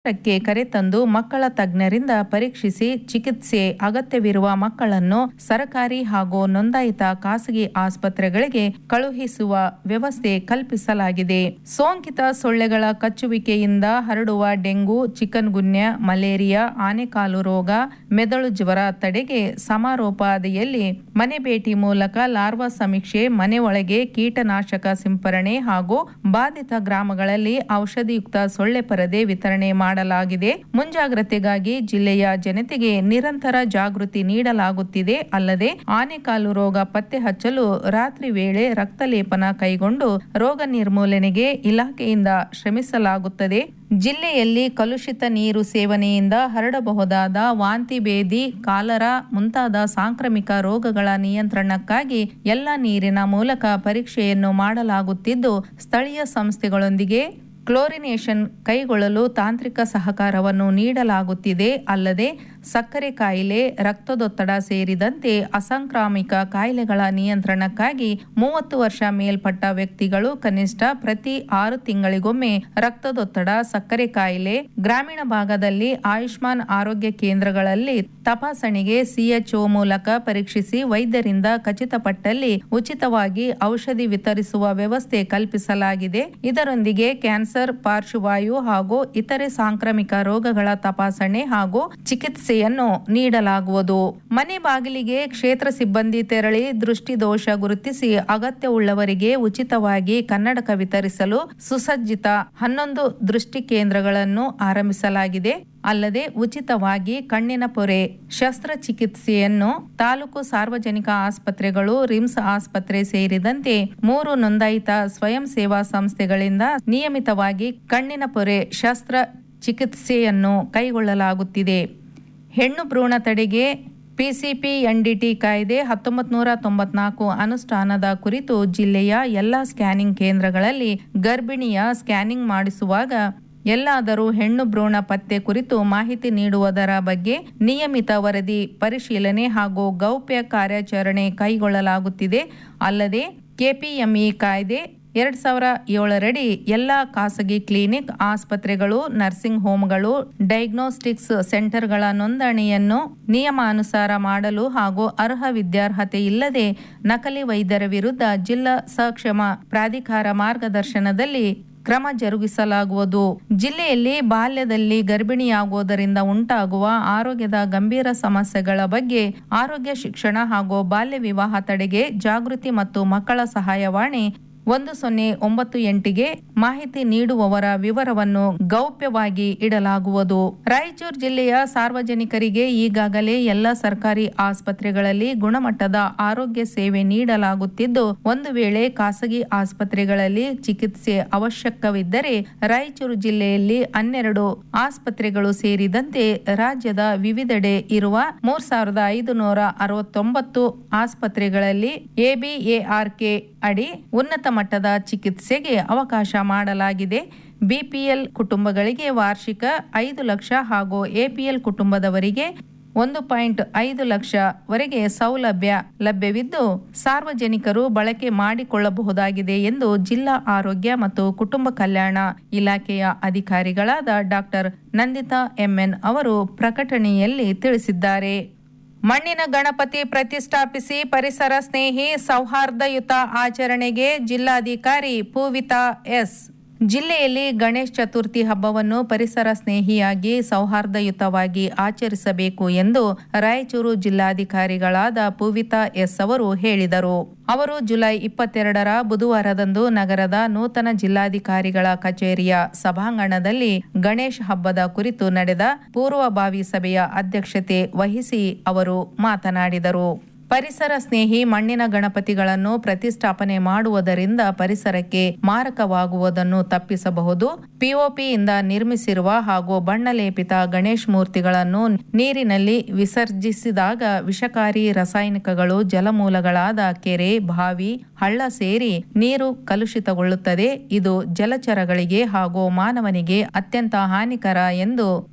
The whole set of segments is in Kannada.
ಕ್ಕೆ ಕರೆತಂದು ಮಕ್ಕಳ ತಜ್ಞರಿಂದ ಪರೀಕ್ಷಿಸಿ ಚಿಕಿತ್ಸೆ ಅಗತ್ಯವಿರುವ ಮಕ್ಕಳನ್ನು ಸರಕಾರಿ ಹಾಗೂ ನೋಂದಾಯಿತ ಖಾಸಗಿ ಆಸ್ಪತ್ರೆಗಳಿಗೆ ಕಳುಹಿಸುವ ವ್ಯವಸ್ಥೆ ಕಲ್ಪಿಸಲಾಗಿದೆ ಸೋಂಕಿತ ಸೊಳ್ಳೆಗಳ ಕಚ್ಚುವಿಕೆಯಿಂದ ಹರಡುವ ಡೆಂಗು ಚಿಕನ್ ಗುನ್ಯ ಮಲೇರಿಯಾ ಆನೆಕಾಲು ರೋಗ ಮೆದುಳು ಜ್ವರ ತಡೆಗೆ ಸಮಾರೋಪಾದಿಯಲ್ಲಿ ಮನೆ ಭೇಟಿ ಮೂಲಕ ಲಾರ್ವಾ ಸಮೀಕ್ಷೆ ಮನೆ ಒಳಗೆ ಕೀಟನಾಶಕ ಸಿಂಪರಣೆ ಹಾಗೂ ಬಾಧಿತ ಗ್ರಾಮಗಳಲ್ಲಿ ಔಷಧಿಯುಕ್ತ ಸೊಳ್ಳೆ ಪರದೆ ವಿತರಣೆ ಮಾಡಲಾಗಿದೆ ಮುಂಜಾಗ್ರತೆಗಾಗಿ ಜಿಲ್ಲೆಯ ಜನತೆಗೆ ನಿರಂತರ ಜಾಗೃತಿ ನೀಡಲಾಗುತ್ತಿದೆ ಅಲ್ಲದೆ ಆನೆಕಾಲು ರೋಗ ಪತ್ತೆ ಹಚ್ಚಲು ರಾತ್ರಿ ವೇಳೆ ರಕ್ತಲೇಪನ ಕೈಗೊಂಡು ರೋಗ ನಿರ್ಮೂಲನೆಗೆ ಇಲಾಖೆಯಿಂದ ಶ್ರಮಿಸಲಾಗುತ್ತದೆ ಜಿಲ್ಲೆಯಲ್ಲಿ ಕಲುಷಿತ ನೀರು ಸೇವನೆಯಿಂದ ಹರಡಬಹುದಾದ ವಾಂತಿ ಭೇದಿ ಕಾಲರ ಮುಂತಾದ ಸಾಂಕ್ರಾಮಿಕ ರೋಗಗಳ ನಿಯಂತ್ರಣಕ್ಕಾಗಿ ಎಲ್ಲ ನೀರಿನ ಮೂಲಕ ಪರೀಕ್ಷೆಯನ್ನು ಮಾಡಲಾಗುತ್ತಿದ್ದು ಸ್ಥಳೀಯ ಸಂಸ್ಥೆಗಳೊಂದಿಗೆ ಕ್ಲೋರಿನೇಷನ್ ಕೈಗೊಳ್ಳಲು ತಾಂತ್ರಿಕ ಸಹಕಾರವನ್ನು ನೀಡಲಾಗುತ್ತಿದೆ ಅಲ್ಲದೆ ಸಕ್ಕರೆ ಕಾಯಿಲೆ ರಕ್ತದೊತ್ತಡ ಸೇರಿದಂತೆ ಅಸಾಂಕ್ರಾಮಿಕ ಕಾಯಿಲೆಗಳ ನಿಯಂತ್ರಣಕ್ಕಾಗಿ ಮೂವತ್ತು ವರ್ಷ ಮೇಲ್ಪಟ್ಟ ವ್ಯಕ್ತಿಗಳು ಕನಿಷ್ಠ ಪ್ರತಿ ಆರು ತಿಂಗಳಿಗೊಮ್ಮೆ ರಕ್ತದೊತ್ತಡ ಸಕ್ಕರೆ ಕಾಯಿಲೆ ಗ್ರಾಮೀಣ ಭಾಗದಲ್ಲಿ ಆಯುಷ್ಮಾನ್ ಆರೋಗ್ಯ ಕೇಂದ್ರಗಳಲ್ಲಿ ತಪಾಸಣೆಗೆ ಸಿಎಚ್ಒ ಮೂಲಕ ಪರೀಕ್ಷಿಸಿ ವೈದ್ಯರಿಂದ ಖಚಿತಪಟ್ಟಲ್ಲಿ ಉಚಿತವಾಗಿ ಔಷಧಿ ವಿತರಿಸುವ ವ್ಯವಸ್ಥೆ ಕಲ್ಪಿಸಲಾಗಿದೆ ಇದರೊಂದಿಗೆ ಕ್ಯಾನ್ಸರ್ ಪಾರ್ಶ್ವವಾಯು ಹಾಗೂ ಇತರೆ ಸಾಂಕ್ರಾಮಿಕ ರೋಗಗಳ ತಪಾಸಣೆ ಹಾಗೂ ಚಿಕಿತ್ಸೆಯನ್ನು ನೀಡಲಾಗುವುದು ಮನೆ ಬಾಗಿಲಿಗೆ ಕ್ಷೇತ್ರ ಸಿಬ್ಬಂದಿ ತೆರಳಿ ದೃಷ್ಟಿ ದೋಷ ಗುರುತಿಸಿ ಅಗತ್ಯವುಳ್ಳವರಿಗೆ ಉಚಿತವಾಗಿ ಕನ್ನಡಕ ವಿತರಿಸಲು ಸುಸಜ್ಜಿತ ಹನ್ನೊಂದು ದೃಷ್ಟಿ ಕೇಂದ್ರಗಳನ್ನು ಆರಂಭಿಸಲಾಗಿದೆ ಅಲ್ಲದೆ ಉಚಿತವಾಗಿ ಕಣ್ಣಿನ ಪೊರೆ ಶಸ್ತ್ರಚಿಕಿತ್ಸೆಯನ್ನು ತಾಲೂಕು ಸಾರ್ವಜನಿಕ ಆಸ್ಪತ್ರೆಗಳು ರಿಮ್ಸ್ ಆಸ್ಪತ್ರೆ ಸೇರಿದಂತೆ ಮೂರು ನೋಂದಾಯಿತ ಸ್ವಯಂ ಸೇವಾ ಸಂಸ್ಥೆಗಳಿಂದ ನಿಯಮಿತವಾಗಿ ಕಣ್ಣಿನ ಪೊರೆ ಶಸ್ತ್ರ ಚಿಕಿತ್ಸೆಯನ್ನು ಕೈಗೊಳ್ಳಲಾಗುತ್ತಿದೆ ಹೆಣ್ಣು ಭ್ರೂಣ ತಡೆಗೆ ಪಿಸಿಪಿ ಎನ್ಡಿಟಿ ಕಾಯ್ದೆ ಹತ್ತೊಂಬತ್ತು ನೂರ ತೊಂಬತ್ನಾಲ್ಕು ಅನುಷ್ಠಾನದ ಕುರಿತು ಜಿಲ್ಲೆಯ ಎಲ್ಲ ಸ್ಕ್ಯಾನಿಂಗ್ ಕೇಂದ್ರಗಳಲ್ಲಿ ಗರ್ಭಿಣಿಯ ಸ್ಕ್ಯಾನಿಂಗ್ ಮಾಡಿಸುವಾಗ ಎಲ್ಲಾದರೂ ಹೆಣ್ಣು ಭ್ರೂಣ ಪತ್ತೆ ಕುರಿತು ಮಾಹಿತಿ ನೀಡುವುದರ ಬಗ್ಗೆ ನಿಯಮಿತ ವರದಿ ಪರಿಶೀಲನೆ ಹಾಗೂ ಗೌಪ್ಯ ಕಾರ್ಯಾಚರಣೆ ಕೈಗೊಳ್ಳಲಾಗುತ್ತಿದೆ ಅಲ್ಲದೆ ಕೆಪಿಎಂಇ ಕಾಯ್ದೆ ಎರಡ್ ಸಾವಿರ ಏಳರಡಿ ಎಲ್ಲ ಖಾಸಗಿ ಕ್ಲಿನಿಕ್ ಆಸ್ಪತ್ರೆಗಳು ನರ್ಸಿಂಗ್ ಹೋಮ್ಗಳು ಡಯಾಗ್ನೋಸ್ಟಿಕ್ಸ್ ಸೆಂಟರ್ಗಳ ನೋಂದಣಿಯನ್ನು ನಿಯಮಾನುಸಾರ ಮಾಡಲು ಹಾಗೂ ಅರ್ಹ ವಿದ್ಯಾರ್ಹತೆ ಇಲ್ಲದೆ ನಕಲಿ ವೈದ್ಯರ ವಿರುದ್ಧ ಜಿಲ್ಲಾ ಸಕ್ಷಮ ಪ್ರಾಧಿಕಾರ ಮಾರ್ಗದರ್ಶನದಲ್ಲಿ ಕ್ರಮ ಜರುಗಿಸಲಾಗುವುದು ಜಿಲ್ಲೆಯಲ್ಲಿ ಬಾಲ್ಯದಲ್ಲಿ ಗರ್ಭಿಣಿಯಾಗುವುದರಿಂದ ಉಂಟಾಗುವ ಆರೋಗ್ಯದ ಗಂಭೀರ ಸಮಸ್ಯೆಗಳ ಬಗ್ಗೆ ಆರೋಗ್ಯ ಶಿಕ್ಷಣ ಹಾಗೂ ಬಾಲ್ಯ ವಿವಾಹ ತಡೆಗೆ ಜಾಗೃತಿ ಮತ್ತು ಮಕ್ಕಳ ಸಹಾಯವಾಣಿ ಒಂದು ಸೊನ್ನೆ ಒಂಬತ್ತು ಎಂಟಿಗೆ ಮಾಹಿತಿ ನೀಡುವವರ ವಿವರವನ್ನು ಗೌಪ್ಯವಾಗಿ ಇಡಲಾಗುವುದು ರಾಯಚೂರು ಜಿಲ್ಲೆಯ ಸಾರ್ವಜನಿಕರಿಗೆ ಈಗಾಗಲೇ ಎಲ್ಲ ಸರ್ಕಾರಿ ಆಸ್ಪತ್ರೆಗಳಲ್ಲಿ ಗುಣಮಟ್ಟದ ಆರೋಗ್ಯ ಸೇವೆ ನೀಡಲಾಗುತ್ತಿದ್ದು ಒಂದು ವೇಳೆ ಖಾಸಗಿ ಆಸ್ಪತ್ರೆಗಳಲ್ಲಿ ಚಿಕಿತ್ಸೆ ಅವಶ್ಯಕವಿದ್ದರೆ ರಾಯಚೂರು ಜಿಲ್ಲೆಯಲ್ಲಿ ಹನ್ನೆರಡು ಆಸ್ಪತ್ರೆಗಳು ಸೇರಿದಂತೆ ರಾಜ್ಯದ ವಿವಿಧೆಡೆ ಇರುವ ಮೂರ್ ಸಾವಿರದ ಐದು ನೂರ ಅರವತ್ತೊಂಬತ್ತು ಆಸ್ಪತ್ರೆಗಳಲ್ಲಿ ಎಬಿಎಆರ್ಕೆ ಅಡಿ ಉನ್ನತ ಮಟ್ಟದ ಚಿಕಿತ್ಸೆಗೆ ಅವಕಾಶ ಮಾಡಲಾಗಿದೆ ಬಿಪಿಎಲ್ ಕುಟುಂಬಗಳಿಗೆ ವಾರ್ಷಿಕ ಐದು ಲಕ್ಷ ಹಾಗೂ ಎಪಿಎಲ್ ಕುಟುಂಬದವರಿಗೆ ಒಂದು ಪಾಯಿಂಟ್ ಐದು ಲಕ್ಷ ವರೆಗೆ ಸೌಲಭ್ಯ ಲಭ್ಯವಿದ್ದು ಸಾರ್ವಜನಿಕರು ಬಳಕೆ ಮಾಡಿಕೊಳ್ಳಬಹುದಾಗಿದೆ ಎಂದು ಜಿಲ್ಲಾ ಆರೋಗ್ಯ ಮತ್ತು ಕುಟುಂಬ ಕಲ್ಯಾಣ ಇಲಾಖೆಯ ಅಧಿಕಾರಿಗಳಾದ ಡಾಕ್ಟರ್ ನಂದಿತಾ ಎಂಎನ್ ಅವರು ಪ್ರಕಟಣೆಯಲ್ಲಿ ತಿಳಿಸಿದ್ದಾರೆ ಮಣ್ಣಿನ ಗಣಪತಿ ಪ್ರತಿಷ್ಠಾಪಿಸಿ ಪರಿಸರ ಸ್ನೇಹಿ ಸೌಹಾರ್ದಯುತ ಆಚರಣೆಗೆ ಜಿಲ್ಲಾಧಿಕಾರಿ ಪೂವಿತಾ ಎಸ್ ಜಿಲ್ಲೆಯಲ್ಲಿ ಗಣೇಶ್ ಚತುರ್ಥಿ ಹಬ್ಬವನ್ನು ಪರಿಸರ ಸ್ನೇಹಿಯಾಗಿ ಸೌಹಾರ್ದಯುತವಾಗಿ ಆಚರಿಸಬೇಕು ಎಂದು ರಾಯಚೂರು ಜಿಲ್ಲಾಧಿಕಾರಿಗಳಾದ ಪೂವಿತಾ ಎಸ್ ಅವರು ಹೇಳಿದರು ಅವರು ಜುಲೈ ಇಪ್ಪತ್ತೆರಡರ ಬುಧವಾರದಂದು ನಗರದ ನೂತನ ಜಿಲ್ಲಾಧಿಕಾರಿಗಳ ಕಚೇರಿಯ ಸಭಾಂಗಣದಲ್ಲಿ ಗಣೇಶ್ ಹಬ್ಬದ ಕುರಿತು ನಡೆದ ಪೂರ್ವಭಾವಿ ಸಭೆಯ ಅಧ್ಯಕ್ಷತೆ ವಹಿಸಿ ಅವರು ಮಾತನಾಡಿದರು ಪರಿಸರ ಸ್ನೇಹಿ ಮಣ್ಣಿನ ಗಣಪತಿಗಳನ್ನು ಪ್ರತಿಷ್ಠಾಪನೆ ಮಾಡುವುದರಿಂದ ಪರಿಸರಕ್ಕೆ ಮಾರಕವಾಗುವುದನ್ನು ತಪ್ಪಿಸಬಹುದು ಪಿಒಪಿಯಿಂದ ನಿರ್ಮಿಸಿರುವ ಹಾಗೂ ಬಣ್ಣಲೇಪಿತ ಗಣೇಶ್ ಮೂರ್ತಿಗಳನ್ನು ನೀರಿನಲ್ಲಿ ವಿಸರ್ಜಿಸಿದಾಗ ವಿಷಕಾರಿ ರಾಸಾಯನಿಕಗಳು ಜಲಮೂಲಗಳಾದ ಕೆರೆ ಬಾವಿ ಹಳ್ಳ ಸೇರಿ ನೀರು ಕಲುಷಿತಗೊಳ್ಳುತ್ತದೆ ಇದು ಜಲಚರಗಳಿಗೆ ಹಾಗೂ ಮಾನವನಿಗೆ ಅತ್ಯಂತ ಹಾನಿಕರ ಎಂದು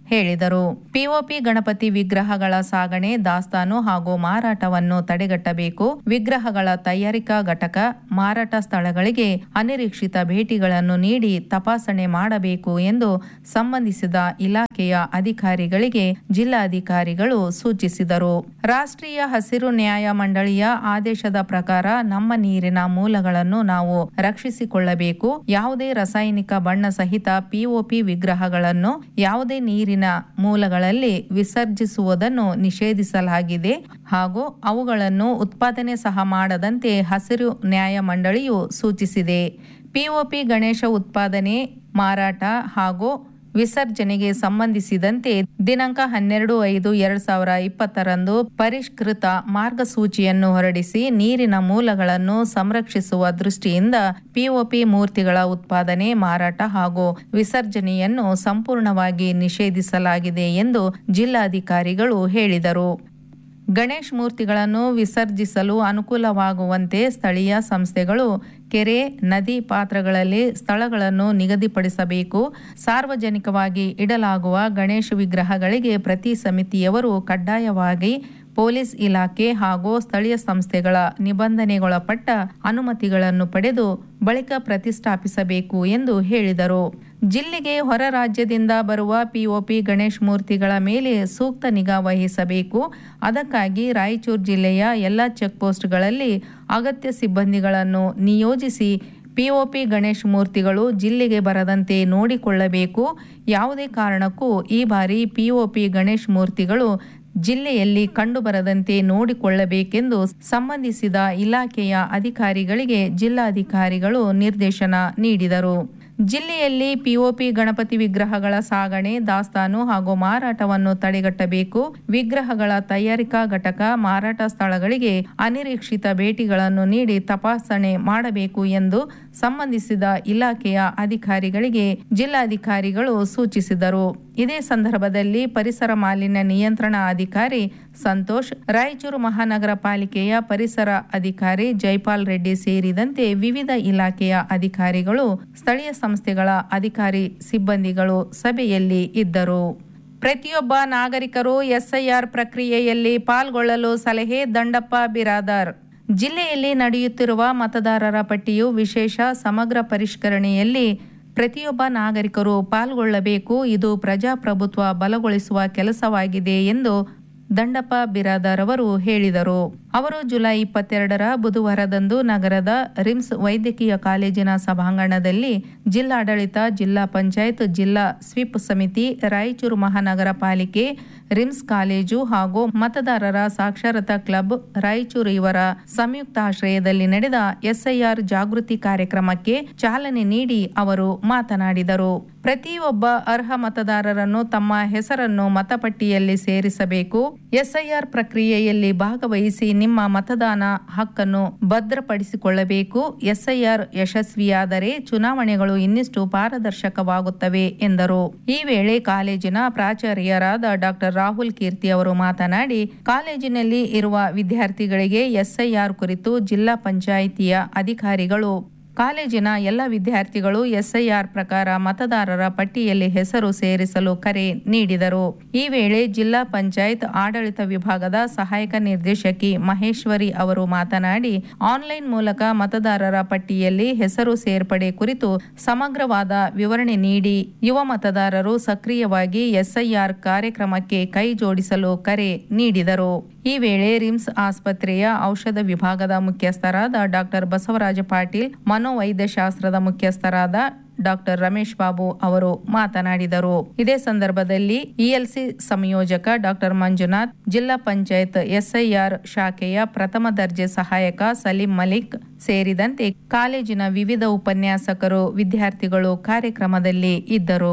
ಹೇಳಿದರು ಪಿಒಪಿ ಗಣಪತಿ ವಿಗ್ರಹಗಳ ಸಾಗಣೆ ದಾಸ್ತಾನು ಹಾಗೂ ಮಾರಾಟವನ್ನು ತಡೆಗಟ್ಟಬೇಕು ವಿಗ್ರಹಗಳ ತಯಾರಿಕಾ ಘಟಕ ಮಾರಾಟ ಸ್ಥಳಗಳಿಗೆ ಅನಿರೀಕ್ಷಿತ ಭೇಟಿಗಳನ್ನು ನೀಡಿ ತಪಾಸಣೆ ಮಾಡಬೇಕು ಎಂದು ಸಂಬಂಧಿಸಿದ ಇಲಾಖೆಯ ಅಧಿಕಾರಿಗಳಿಗೆ ಜಿಲ್ಲಾಧಿಕಾರಿಗಳು ಸೂಚಿಸಿದರು ರಾಷ್ಟ್ರೀಯ ಹಸಿರು ನ್ಯಾಯ ಮಂಡಳಿಯ ಆದೇಶದ ಪ್ರಕಾರ ನಮ್ಮ ನೀರಿನ ಮೂಲಗಳನ್ನು ನಾವು ರಕ್ಷಿಸಿಕೊಳ್ಳಬೇಕು ಯಾವುದೇ ರಾಸಾಯನಿಕ ಬಣ್ಣ ಸಹಿತ ಪಿಒಪಿ ವಿಗ್ರಹಗಳನ್ನು ಯಾವುದೇ ನೀರಿನ ಮೂಲಗಳಲ್ಲಿ ವಿಸರ್ಜಿಸುವುದನ್ನು ನಿಷೇಧಿಸಲಾಗಿದೆ ಹಾಗೂ ಅವುಗಳನ್ನು ಉತ್ಪಾದನೆ ಸಹ ಮಾಡದಂತೆ ಹಸಿರು ನ್ಯಾಯ ಮಂಡಳಿಯು ಸೂಚಿಸಿದೆ ಪಿಒಪಿ ಗಣೇಶ ಉತ್ಪಾದನೆ ಮಾರಾಟ ಹಾಗೂ ವಿಸರ್ಜನೆಗೆ ಸಂಬಂಧಿಸಿದಂತೆ ದಿನಾಂಕ ಹನ್ನೆರಡು ಐದು ಎರಡ್ ಸಾವಿರ ಇಪ್ಪತ್ತರಂದು ಪರಿಷ್ಕೃತ ಮಾರ್ಗಸೂಚಿಯನ್ನು ಹೊರಡಿಸಿ ನೀರಿನ ಮೂಲಗಳನ್ನು ಸಂರಕ್ಷಿಸುವ ದೃಷ್ಟಿಯಿಂದ ಪಿಒಪಿ ಮೂರ್ತಿಗಳ ಉತ್ಪಾದನೆ ಮಾರಾಟ ಹಾಗೂ ವಿಸರ್ಜನೆಯನ್ನು ಸಂಪೂರ್ಣವಾಗಿ ನಿಷೇಧಿಸಲಾಗಿದೆ ಎಂದು ಜಿಲ್ಲಾಧಿಕಾರಿಗಳು ಹೇಳಿದರು ಗಣೇಶ್ ಮೂರ್ತಿಗಳನ್ನು ವಿಸರ್ಜಿಸಲು ಅನುಕೂಲವಾಗುವಂತೆ ಸ್ಥಳೀಯ ಸಂಸ್ಥೆಗಳು ಕೆರೆ ನದಿ ಪಾತ್ರಗಳಲ್ಲಿ ಸ್ಥಳಗಳನ್ನು ನಿಗದಿಪಡಿಸಬೇಕು ಸಾರ್ವಜನಿಕವಾಗಿ ಇಡಲಾಗುವ ಗಣೇಶ ವಿಗ್ರಹಗಳಿಗೆ ಪ್ರತಿ ಸಮಿತಿಯವರು ಕಡ್ಡಾಯವಾಗಿ ಪೊಲೀಸ್ ಇಲಾಖೆ ಹಾಗೂ ಸ್ಥಳೀಯ ಸಂಸ್ಥೆಗಳ ನಿಬಂಧನೆಗೊಳಪಟ್ಟ ಅನುಮತಿಗಳನ್ನು ಪಡೆದು ಬಳಿಕ ಪ್ರತಿಷ್ಠಾಪಿಸಬೇಕು ಎಂದು ಹೇಳಿದರು ಜಿಲ್ಲೆಗೆ ಹೊರ ರಾಜ್ಯದಿಂದ ಬರುವ ಪಿಒಪಿ ಗಣೇಶ್ ಮೂರ್ತಿಗಳ ಮೇಲೆ ಸೂಕ್ತ ನಿಗಾ ವಹಿಸಬೇಕು ಅದಕ್ಕಾಗಿ ರಾಯಚೂರು ಜಿಲ್ಲೆಯ ಎಲ್ಲ ಚೆಕ್ಪೋಸ್ಟ್ಗಳಲ್ಲಿ ಅಗತ್ಯ ಸಿಬ್ಬಂದಿಗಳನ್ನು ನಿಯೋಜಿಸಿ ಪಿಒಪಿ ಗಣೇಶ್ ಮೂರ್ತಿಗಳು ಜಿಲ್ಲೆಗೆ ಬರದಂತೆ ನೋಡಿಕೊಳ್ಳಬೇಕು ಯಾವುದೇ ಕಾರಣಕ್ಕೂ ಈ ಬಾರಿ ಪಿಒಪಿ ಗಣೇಶ್ ಮೂರ್ತಿಗಳು ಜಿಲ್ಲೆಯಲ್ಲಿ ಕಂಡುಬರದಂತೆ ನೋಡಿಕೊಳ್ಳಬೇಕೆಂದು ಸಂಬಂಧಿಸಿದ ಇಲಾಖೆಯ ಅಧಿಕಾರಿಗಳಿಗೆ ಜಿಲ್ಲಾಧಿಕಾರಿಗಳು ನಿರ್ದೇಶನ ನೀಡಿದರು ಜಿಲ್ಲೆಯಲ್ಲಿ ಪಿಒಪಿ ಗಣಪತಿ ವಿಗ್ರಹಗಳ ಸಾಗಣೆ ದಾಸ್ತಾನು ಹಾಗೂ ಮಾರಾಟವನ್ನು ತಡೆಗಟ್ಟಬೇಕು ವಿಗ್ರಹಗಳ ತಯಾರಿಕಾ ಘಟಕ ಮಾರಾಟ ಸ್ಥಳಗಳಿಗೆ ಅನಿರೀಕ್ಷಿತ ಭೇಟಿಗಳನ್ನು ನೀಡಿ ತಪಾಸಣೆ ಮಾಡಬೇಕು ಎಂದು ಸಂಬಂಧಿಸಿದ ಇಲಾಖೆಯ ಅಧಿಕಾರಿಗಳಿಗೆ ಜಿಲ್ಲಾಧಿಕಾರಿಗಳು ಸೂಚಿಸಿದರು ಇದೇ ಸಂದರ್ಭದಲ್ಲಿ ಪರಿಸರ ಮಾಲಿನ್ಯ ನಿಯಂತ್ರಣ ಅಧಿಕಾರಿ ಸಂತೋಷ್ ರಾಯಚೂರು ಮಹಾನಗರ ಪಾಲಿಕೆಯ ಪರಿಸರ ಅಧಿಕಾರಿ ಜೈಪಾಲ್ ರೆಡ್ಡಿ ಸೇರಿದಂತೆ ವಿವಿಧ ಇಲಾಖೆಯ ಅಧಿಕಾರಿಗಳು ಸ್ಥಳೀಯ ಸಂಸ್ಥೆಗಳ ಅಧಿಕಾರಿ ಸಿಬ್ಬಂದಿಗಳು ಸಭೆಯಲ್ಲಿ ಇದ್ದರು ಪ್ರತಿಯೊಬ್ಬ ನಾಗರಿಕರು ಎಸ್ಐಆರ್ ಪ್ರಕ್ರಿಯೆಯಲ್ಲಿ ಪಾಲ್ಗೊಳ್ಳಲು ಸಲಹೆ ದಂಡಪ್ಪ ಬಿರಾದಾರ್ ಜಿಲ್ಲೆಯಲ್ಲಿ ನಡೆಯುತ್ತಿರುವ ಮತದಾರರ ಪಟ್ಟಿಯು ವಿಶೇಷ ಸಮಗ್ರ ಪರಿಷ್ಕರಣೆಯಲ್ಲಿ ಪ್ರತಿಯೊಬ್ಬ ನಾಗರಿಕರು ಪಾಲ್ಗೊಳ್ಳಬೇಕು ಇದು ಪ್ರಜಾಪ್ರಭುತ್ವ ಬಲಗೊಳಿಸುವ ಕೆಲಸವಾಗಿದೆ ಎಂದು ದಂಡಪ್ಪ ಬಿರಾದಾರ್ ಅವರು ಹೇಳಿದರು ಅವರು ಜುಲೈ ಇಪ್ಪತ್ತೆರಡರ ಬುಧವಾರದಂದು ನಗರದ ರಿಮ್ಸ್ ವೈದ್ಯಕೀಯ ಕಾಲೇಜಿನ ಸಭಾಂಗಣದಲ್ಲಿ ಜಿಲ್ಲಾಡಳಿತ ಜಿಲ್ಲಾ ಪಂಚಾಯತ್ ಜಿಲ್ಲಾ ಸ್ವಿಪ್ ಸಮಿತಿ ರಾಯಚೂರು ಮಹಾನಗರ ಪಾಲಿಕೆ ರಿಮ್ಸ್ ಕಾಲೇಜು ಹಾಗೂ ಮತದಾರರ ಸಾಕ್ಷರತಾ ಕ್ಲಬ್ ರಾಯಚೂರು ಇವರ ಸಂಯುಕ್ತಾಶ್ರಯದಲ್ಲಿ ನಡೆದ ಎಸ್ಐಆರ್ ಜಾಗೃತಿ ಕಾರ್ಯಕ್ರಮಕ್ಕೆ ಚಾಲನೆ ನೀಡಿ ಅವರು ಮಾತನಾಡಿದರು ಪ್ರತಿಯೊಬ್ಬ ಅರ್ಹ ಮತದಾರರನ್ನು ತಮ್ಮ ಹೆಸರನ್ನು ಮತಪಟ್ಟಿಯಲ್ಲಿ ಸೇರಿಸಬೇಕು ಎಸ್ಐಆರ್ ಪ್ರಕ್ರಿಯೆಯಲ್ಲಿ ಭಾಗವಹಿಸಿ ನಿಮ್ಮ ಮತದಾನ ಹಕ್ಕನ್ನು ಭದ್ರಪಡಿಸಿಕೊಳ್ಳಬೇಕು ಎಸ್ಐಆರ್ ಯಶಸ್ವಿಯಾದರೆ ಚುನಾವಣೆಗಳು ಇನ್ನಿಷ್ಟು ಪಾರದರ್ಶಕವಾಗುತ್ತವೆ ಎಂದರು ಈ ವೇಳೆ ಕಾಲೇಜಿನ ಪ್ರಾಚಾರ್ಯರಾದ ಡಾಕ್ಟರ್ ರಾಹುಲ್ ಕೀರ್ತಿ ಅವರು ಮಾತನಾಡಿ ಕಾಲೇಜಿನಲ್ಲಿ ಇರುವ ವಿದ್ಯಾರ್ಥಿಗಳಿಗೆ ಎಸ್ಐಆರ್ ಕುರಿತು ಜಿಲ್ಲಾ ಪಂಚಾಯಿತಿಯ ಅಧಿಕಾರಿಗಳು ಕಾಲೇಜಿನ ಎಲ್ಲ ವಿದ್ಯಾರ್ಥಿಗಳು ಎಸ್ಐಆರ್ ಪ್ರಕಾರ ಮತದಾರರ ಪಟ್ಟಿಯಲ್ಲಿ ಹೆಸರು ಸೇರಿಸಲು ಕರೆ ನೀಡಿದರು ಈ ವೇಳೆ ಜಿಲ್ಲಾ ಪಂಚಾಯತ್ ಆಡಳಿತ ವಿಭಾಗದ ಸಹಾಯಕ ನಿರ್ದೇಶಕಿ ಮಹೇಶ್ವರಿ ಅವರು ಮಾತನಾಡಿ ಆನ್ಲೈನ್ ಮೂಲಕ ಮತದಾರರ ಪಟ್ಟಿಯಲ್ಲಿ ಹೆಸರು ಸೇರ್ಪಡೆ ಕುರಿತು ಸಮಗ್ರವಾದ ವಿವರಣೆ ನೀಡಿ ಯುವ ಮತದಾರರು ಸಕ್ರಿಯವಾಗಿ ಎಸ್ಐಆರ್ ಕಾರ್ಯಕ್ರಮಕ್ಕೆ ಕೈ ಜೋಡಿಸಲು ಕರೆ ನೀಡಿದರು ಈ ವೇಳೆ ರಿಮ್ಸ್ ಆಸ್ಪತ್ರೆಯ ಔಷಧ ವಿಭಾಗದ ಮುಖ್ಯಸ್ಥರಾದ ಡಾಕ್ಟರ್ ಬಸವರಾಜ ಪಾಟೀಲ್ ಮನೋವೈದ್ಯಶಾಸ್ತ್ರದ ಮುಖ್ಯಸ್ಥರಾದ ಡಾಕ್ಟರ್ ರಮೇಶ್ ಬಾಬು ಅವರು ಮಾತನಾಡಿದರು ಇದೇ ಸಂದರ್ಭದಲ್ಲಿ ಇಎಲ್ಸಿ ಸಂಯೋಜಕ ಡಾಕ್ಟರ್ ಮಂಜುನಾಥ್ ಜಿಲ್ಲಾ ಪಂಚಾಯತ್ ಎಸ್ಐಆರ್ ಶಾಖೆಯ ಪ್ರಥಮ ದರ್ಜೆ ಸಹಾಯಕ ಸಲೀಂ ಮಲಿಕ್ ಸೇರಿದಂತೆ ಕಾಲೇಜಿನ ವಿವಿಧ ಉಪನ್ಯಾಸಕರು ವಿದ್ಯಾರ್ಥಿಗಳು ಕಾರ್ಯಕ್ರಮದಲ್ಲಿ ಇದ್ದರು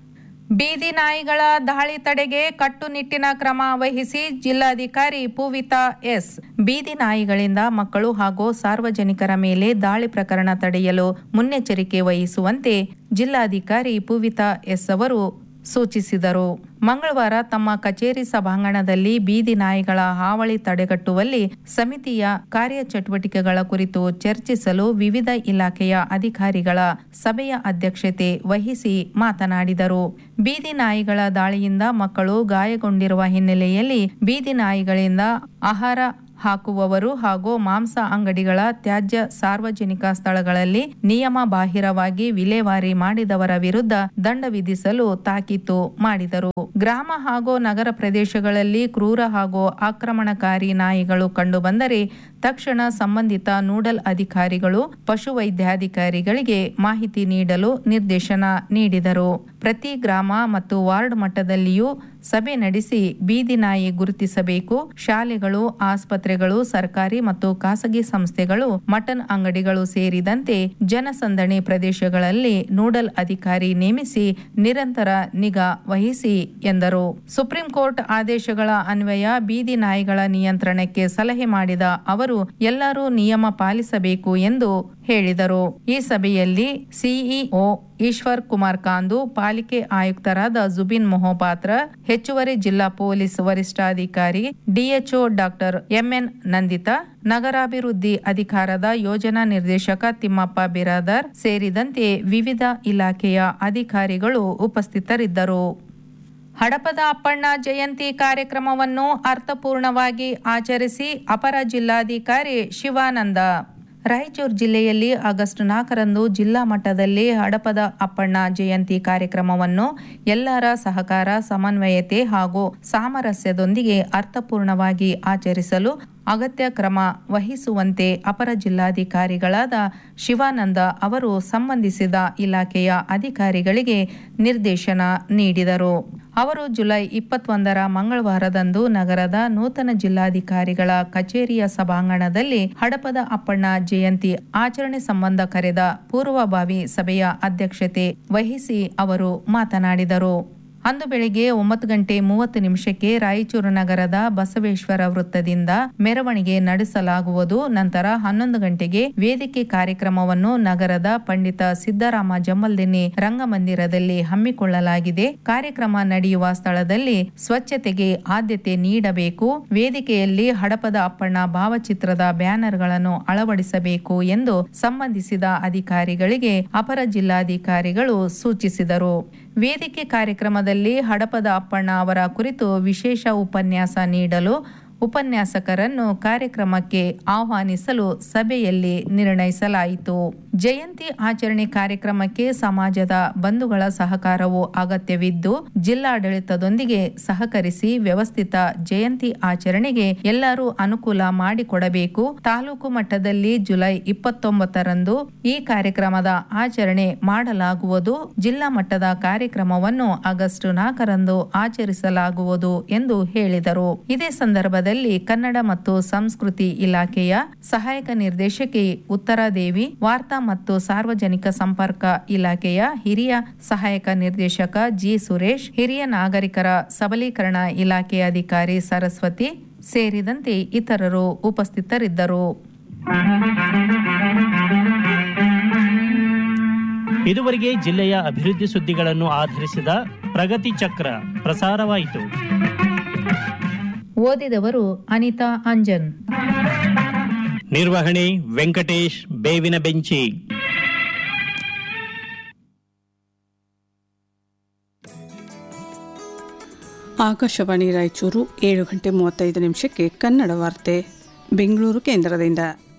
ಬೀದಿ ನಾಯಿಗಳ ದಾಳಿ ತಡೆಗೆ ಕಟ್ಟುನಿಟ್ಟಿನ ಕ್ರಮ ವಹಿಸಿ ಜಿಲ್ಲಾಧಿಕಾರಿ ಪೂವಿತಾ ಎಸ್ ಬೀದಿ ನಾಯಿಗಳಿಂದ ಮಕ್ಕಳು ಹಾಗೂ ಸಾರ್ವಜನಿಕರ ಮೇಲೆ ದಾಳಿ ಪ್ರಕರಣ ತಡೆಯಲು ಮುನ್ನೆಚ್ಚರಿಕೆ ವಹಿಸುವಂತೆ ಜಿಲ್ಲಾಧಿಕಾರಿ ಪೂವಿತಾ ಎಸ್ ಅವರು ಸೂಚಿಸಿದರು ಮಂಗಳವಾರ ತಮ್ಮ ಕಚೇರಿ ಸಭಾಂಗಣದಲ್ಲಿ ಬೀದಿ ನಾಯಿಗಳ ಹಾವಳಿ ತಡೆಗಟ್ಟುವಲ್ಲಿ ಸಮಿತಿಯ ಕಾರ್ಯಚಟುವಟಿಕೆಗಳ ಕುರಿತು ಚರ್ಚಿಸಲು ವಿವಿಧ ಇಲಾಖೆಯ ಅಧಿಕಾರಿಗಳ ಸಭೆಯ ಅಧ್ಯಕ್ಷತೆ ವಹಿಸಿ ಮಾತನಾಡಿದರು ಬೀದಿ ನಾಯಿಗಳ ದಾಳಿಯಿಂದ ಮಕ್ಕಳು ಗಾಯಗೊಂಡಿರುವ ಹಿನ್ನೆಲೆಯಲ್ಲಿ ಬೀದಿ ನಾಯಿಗಳಿಂದ ಆಹಾರ ಹಾಕುವವರು ಹಾಗೂ ಮಾಂಸ ಅಂಗಡಿಗಳ ತ್ಯಾಜ್ಯ ಸಾರ್ವಜನಿಕ ಸ್ಥಳಗಳಲ್ಲಿ ನಿಯಮ ಬಾಹಿರವಾಗಿ ವಿಲೇವಾರಿ ಮಾಡಿದವರ ವಿರುದ್ಧ ದಂಡ ವಿಧಿಸಲು ತಾಕೀತು ಮಾಡಿದರು ಗ್ರಾಮ ಹಾಗೂ ನಗರ ಪ್ರದೇಶಗಳಲ್ಲಿ ಕ್ರೂರ ಹಾಗೂ ಆಕ್ರಮಣಕಾರಿ ನಾಯಿಗಳು ಕಂಡುಬಂದರೆ ತಕ್ಷಣ ಸಂಬಂಧಿತ ನೂಡಲ್ ಅಧಿಕಾರಿಗಳು ಪಶುವೈದ್ಯಾಧಿಕಾರಿಗಳಿಗೆ ಮಾಹಿತಿ ನೀಡಲು ನಿರ್ದೇಶನ ನೀಡಿದರು ಪ್ರತಿ ಗ್ರಾಮ ಮತ್ತು ವಾರ್ಡ್ ಮಟ್ಟದಲ್ಲಿಯೂ ಸಭೆ ನಡೆಸಿ ಬೀದಿ ನಾಯಿ ಗುರುತಿಸಬೇಕು ಶಾಲೆಗಳು ಆಸ್ಪತ್ರೆಗಳು ಸರ್ಕಾರಿ ಮತ್ತು ಖಾಸಗಿ ಸಂಸ್ಥೆಗಳು ಮಟನ್ ಅಂಗಡಿಗಳು ಸೇರಿದಂತೆ ಜನಸಂದಣಿ ಪ್ರದೇಶಗಳಲ್ಲಿ ನೂಡಲ್ ಅಧಿಕಾರಿ ನೇಮಿಸಿ ನಿರಂತರ ನಿಗಾ ವಹಿಸಿ ಎಂದರು ಸುಪ್ರೀಂ ಕೋರ್ಟ್ ಆದೇಶಗಳ ಅನ್ವಯ ಬೀದಿ ನಾಯಿಗಳ ನಿಯಂತ್ರಣಕ್ಕೆ ಸಲಹೆ ಮಾಡಿದ ಅವರು ಎಲ್ಲರೂ ನಿಯಮ ಪಾಲಿಸಬೇಕು ಎಂದು ಹೇಳಿದರು ಈ ಸಭೆಯಲ್ಲಿ ಸಿಇಒ ಈಶ್ವರ್ ಕುಮಾರ್ ಕಾಂದು ಪಾಲಿಕೆ ಆಯುಕ್ತರಾದ ಜುಬಿನ್ ಮೊಹಪಾತ್ರ ಹೆಚ್ಚುವರಿ ಜಿಲ್ಲಾ ಪೊಲೀಸ್ ವರಿಷ್ಠಾಧಿಕಾರಿ ಡಿಎಚ್ಒ ಡಾಕ್ಟರ್ ಎಂಎನ್ ನಂದಿತಾ ನಗರಾಭಿವೃದ್ಧಿ ಅಧಿಕಾರದ ಯೋಜನಾ ನಿರ್ದೇಶಕ ತಿಮ್ಮಪ್ಪ ಬಿರಾದರ್ ಸೇರಿದಂತೆ ವಿವಿಧ ಇಲಾಖೆಯ ಅಧಿಕಾರಿಗಳು ಉಪಸ್ಥಿತರಿದ್ದರು ಹಡಪದ ಅಪ್ಪಣ್ಣ ಜಯಂತಿ ಕಾರ್ಯಕ್ರಮವನ್ನು ಅರ್ಥಪೂರ್ಣವಾಗಿ ಆಚರಿಸಿ ಅಪರ ಜಿಲ್ಲಾಧಿಕಾರಿ ಶಿವಾನಂದ ರಾಯಚೂರು ಜಿಲ್ಲೆಯಲ್ಲಿ ಆಗಸ್ಟ್ ನಾಲ್ಕರಂದು ಜಿಲ್ಲಾ ಮಟ್ಟದಲ್ಲಿ ಹಡಪದ ಅಪ್ಪಣ್ಣ ಜಯಂತಿ ಕಾರ್ಯಕ್ರಮವನ್ನು ಎಲ್ಲರ ಸಹಕಾರ ಸಮನ್ವಯತೆ ಹಾಗೂ ಸಾಮರಸ್ಯದೊಂದಿಗೆ ಅರ್ಥಪೂರ್ಣವಾಗಿ ಆಚರಿಸಲು ಅಗತ್ಯ ಕ್ರಮ ವಹಿಸುವಂತೆ ಅಪರ ಜಿಲ್ಲಾಧಿಕಾರಿಗಳಾದ ಶಿವಾನಂದ ಅವರು ಸಂಬಂಧಿಸಿದ ಇಲಾಖೆಯ ಅಧಿಕಾರಿಗಳಿಗೆ ನಿರ್ದೇಶನ ನೀಡಿದರು ಅವರು ಜುಲೈ ಇಪ್ಪತ್ತೊಂದರ ಮಂಗಳವಾರದಂದು ನಗರದ ನೂತನ ಜಿಲ್ಲಾಧಿಕಾರಿಗಳ ಕಚೇರಿಯ ಸಭಾಂಗಣದಲ್ಲಿ ಹಡಪದ ಅಪ್ಪಣ್ಣ ಜಯಂತಿ ಆಚರಣೆ ಸಂಬಂಧ ಕರೆದ ಪೂರ್ವಭಾವಿ ಸಭೆಯ ಅಧ್ಯಕ್ಷತೆ ವಹಿಸಿ ಅವರು ಮಾತನಾಡಿದರು ಅಂದು ಬೆಳಿಗ್ಗೆ ಒಂಬತ್ತು ಗಂಟೆ ಮೂವತ್ತು ನಿಮಿಷಕ್ಕೆ ರಾಯಚೂರು ನಗರದ ಬಸವೇಶ್ವರ ವೃತ್ತದಿಂದ ಮೆರವಣಿಗೆ ನಡೆಸಲಾಗುವುದು ನಂತರ ಹನ್ನೊಂದು ಗಂಟೆಗೆ ವೇದಿಕೆ ಕಾರ್ಯಕ್ರಮವನ್ನು ನಗರದ ಪಂಡಿತ ಸಿದ್ದರಾಮ ಜಮ್ಮಲ್ದಿನ್ನಿ ರಂಗಮಂದಿರದಲ್ಲಿ ಹಮ್ಮಿಕೊಳ್ಳಲಾಗಿದೆ ಕಾರ್ಯಕ್ರಮ ನಡೆಯುವ ಸ್ಥಳದಲ್ಲಿ ಸ್ವಚ್ಛತೆಗೆ ಆದ್ಯತೆ ನೀಡಬೇಕು ವೇದಿಕೆಯಲ್ಲಿ ಹಡಪದ ಅಪ್ಪಣ್ಣ ಭಾವಚಿತ್ರದ ಬ್ಯಾನರ್ಗಳನ್ನು ಅಳವಡಿಸಬೇಕು ಎಂದು ಸಂಬಂಧಿಸಿದ ಅಧಿಕಾರಿಗಳಿಗೆ ಅಪರ ಜಿಲ್ಲಾಧಿಕಾರಿಗಳು ಸೂಚಿಸಿದರು ವೇದಿಕೆ ಕಾರ್ಯಕ್ರಮದಲ್ಲಿ ಹಡಪದ ಅಪ್ಪಣ್ಣ ಅವರ ಕುರಿತು ವಿಶೇಷ ಉಪನ್ಯಾಸ ನೀಡಲು ಉಪನ್ಯಾಸಕರನ್ನು ಕಾರ್ಯಕ್ರಮಕ್ಕೆ ಆಹ್ವಾನಿಸಲು ಸಭೆಯಲ್ಲಿ ನಿರ್ಣಯಿಸಲಾಯಿತು ಜಯಂತಿ ಆಚರಣೆ ಕಾರ್ಯಕ್ರಮಕ್ಕೆ ಸಮಾಜದ ಬಂಧುಗಳ ಸಹಕಾರವು ಅಗತ್ಯವಿದ್ದು ಜಿಲ್ಲಾಡಳಿತದೊಂದಿಗೆ ಸಹಕರಿಸಿ ವ್ಯವಸ್ಥಿತ ಜಯಂತಿ ಆಚರಣೆಗೆ ಎಲ್ಲರೂ ಅನುಕೂಲ ಮಾಡಿಕೊಡಬೇಕು ತಾಲೂಕು ಮಟ್ಟದಲ್ಲಿ ಜುಲೈ ಇಪ್ಪತ್ತೊಂಬತ್ತರಂದು ಈ ಕಾರ್ಯಕ್ರಮದ ಆಚರಣೆ ಮಾಡಲಾಗುವುದು ಜಿಲ್ಲಾ ಮಟ್ಟದ ಕಾರ್ಯಕ್ರಮವನ್ನು ಆಗಸ್ಟ್ ನಾಲ್ಕರಂದು ಆಚರಿಸಲಾಗುವುದು ಎಂದು ಹೇಳಿದರು ಇದೇ ಸಂದರ್ಭದಲ್ಲಿ ಕನ್ನಡ ಮತ್ತು ಸಂಸ್ಕೃತಿ ಇಲಾಖೆಯ ಸಹಾಯಕ ನಿರ್ದೇಶಕಿ ಉತ್ತರಾದೇವಿ ವಾರ್ತಾ ಮತ್ತು ಸಾರ್ವಜನಿಕ ಸಂಪರ್ಕ ಇಲಾಖೆಯ ಹಿರಿಯ ಸಹಾಯಕ ನಿರ್ದೇಶಕ ಜಿ ಸುರೇಶ್ ಹಿರಿಯ ನಾಗರಿಕರ ಸಬಲೀಕರಣ ಇಲಾಖೆ ಅಧಿಕಾರಿ ಸರಸ್ವತಿ ಸೇರಿದಂತೆ ಇತರರು ಉಪಸ್ಥಿತರಿದ್ದರು ಇದುವರೆಗೆ ಜಿಲ್ಲೆಯ ಅಭಿವೃದ್ಧಿ ಸುದ್ದಿಗಳನ್ನು ಆಧರಿಸಿದ ಪ್ರಗತಿ ಚಕ್ರ ಪ್ರಸಾರವಾಯಿತು ಓದಿದವರು ಅನಿತಾ ಅಂಜನ್ ನಿರ್ವಹಣೆ ವೆಂಕಟೇಶ್ ಬೇವಿನ ಬೆಂಚಿ ಆಕಾಶವಾಣಿ ರಾಯಚೂರು ಏಳು ಗಂಟೆ ಮೂವತ್ತೈದು ನಿಮಿಷಕ್ಕೆ ಕನ್ನಡ ವಾರ್ತೆ ಬೆಂಗಳೂರು ಕೇಂದ್ರದಿಂದ